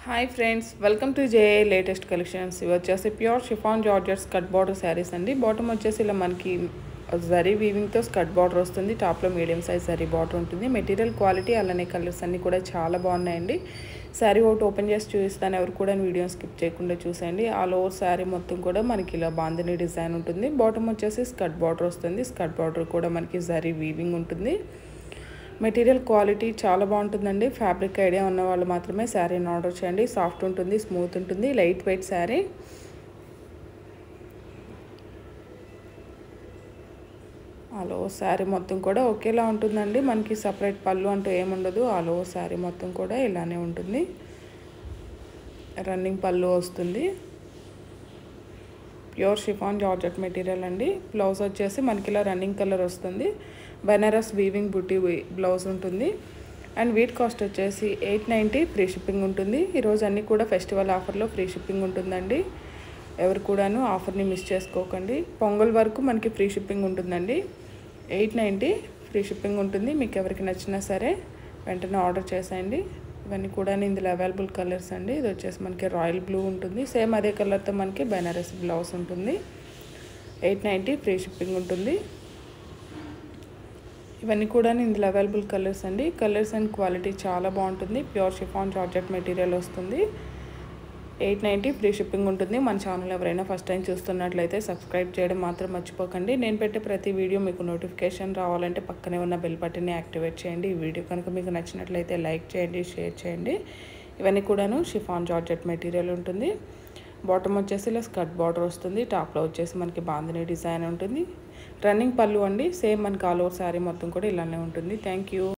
hi friends welcome to J A latest collections ఇవి వచ్చేసి pure chiffon georgettes cut border sarees అండి bottom వచ్చేసి ఇలా మనకి జరీ వీవింగ్తో స్కర్ట్ బార్డర్ వస్తుంది టాప్లో మీడియం సైజ్ జరీ బార్డర్ ఉంటుంది మెటీరియల్ క్వాలిటీ అలానే కలర్స్ అన్నీ కూడా చాలా బాగున్నాయండి శారీ ఒకటి ఓపెన్ చేసి చూపిస్తాను ఎవరు కూడా వీడియో స్కిప్ చేయకుండా చూసేయండి ఆల్ ఓవర్ శారీ మొత్తం కూడా మనకి ఇలా బాందిని డిజైన్ ఉంటుంది బాటమ్ వచ్చేసి స్కర్ట్ బార్డర్ వస్తుంది స్కర్ట్ బార్డర్ కూడా మనకి జరీ వీవింగ్ ఉంటుంది మెటీరియల్ క్వాలిటీ చాలా బాగుంటుందండి ఫ్యాబ్రిక్ ఐడియా ఉన్న వాళ్ళు మాత్రమే శారీని ఆర్డర్ చేయండి సాఫ్ట్ ఉంటుంది స్మూత్ ఉంటుంది లైట్ వెయిట్ శారీ ఆలో శారీ మొత్తం కూడా ఒకేలా ఉంటుందండి మనకి సపరేట్ పళ్ళు అంటూ ఏముండదు ఆలో శారీ మొత్తం కూడా ఇలానే ఉంటుంది రన్నింగ్ పళ్ళు వస్తుంది ప్యూర్ షిఫాన్ జార్జెట్ మెటీరియల్ అండి బ్లౌజ్ వచ్చేసి మనకి ఇలా రన్నింగ్ కలర్ వస్తుంది బెనారస్ వీవింగ్ బుట్టి బ్లౌజ్ ఉంటుంది అండ్ వీట్ కాస్ట్ వచ్చేసి ఎయిట్ నైంటీ ఫ్రీ షిప్పింగ్ ఉంటుంది ఈరోజు అన్నీ కూడా ఫెస్టివల్ ఆఫర్లో ఫ్రీ షిప్పింగ్ ఉంటుందండి ఎవరు కూడాను ఆఫర్ని మిస్ చేసుకోకండి పొంగల్ వరకు మనకి ఫ్రీ షిప్పింగ్ ఉంటుందండి ఎయిట్ నైంటీ ఫ్రీ షిప్పింగ్ ఉంటుంది మీకు ఎవరికి నచ్చినా సరే వెంటనే ఆర్డర్ చేసేయండి ఇవన్నీ కూడా ఇందులో అవైలబుల్ కలర్స్ అండి ఇది వచ్చేసి మనకి రాయల్ బ్లూ ఉంటుంది సేమ్ అదే కలర్తో మనకి బెనారస్ బ్లౌజ్ ఉంటుంది ఎయిట్ నైంటీ ఫ్రీ షిప్పింగ్ ఉంటుంది ఇవన్నీ కూడా ఇందులో అవైలబుల్ కలర్స్ అండి కలర్స్ అండ్ క్వాలిటీ చాలా బాగుంటుంది ప్యూర్ షిఫాన్ జార్జెట్ మెటీరియల్ వస్తుంది ఎయిట్ నైంటీ ఫ్రీ షిప్పింగ్ ఉంటుంది మన ఛానల్ ఎవరైనా ఫస్ట్ టైం చూస్తున్నట్లయితే సబ్స్క్రైబ్ చేయడం మాత్రం మర్చిపోకండి నేను పెట్టే ప్రతి వీడియో మీకు నోటిఫికేషన్ రావాలంటే పక్కనే ఉన్న బెల్ బటన్ని యాక్టివేట్ చేయండి ఈ వీడియో కనుక మీకు నచ్చినట్లయితే లైక్ చేయండి షేర్ చేయండి ఇవన్నీ కూడాను షిఫాన్ జార్జెట్ మెటీరియల్ ఉంటుంది బాటమ్ వచ్చేసి ఇలా స్కర్ట్ బార్డర్ వస్తుంది టాప్లో వచ్చేసి మనకి బాందిని డిజైన్ ఉంటుంది రన్నింగ్ పళ్ళు అండి సేమ్ మనకి ఆల్ ఓవర్ శారీ మొత్తం కూడా ఇలానే ఉంటుంది థ్యాంక్ యూ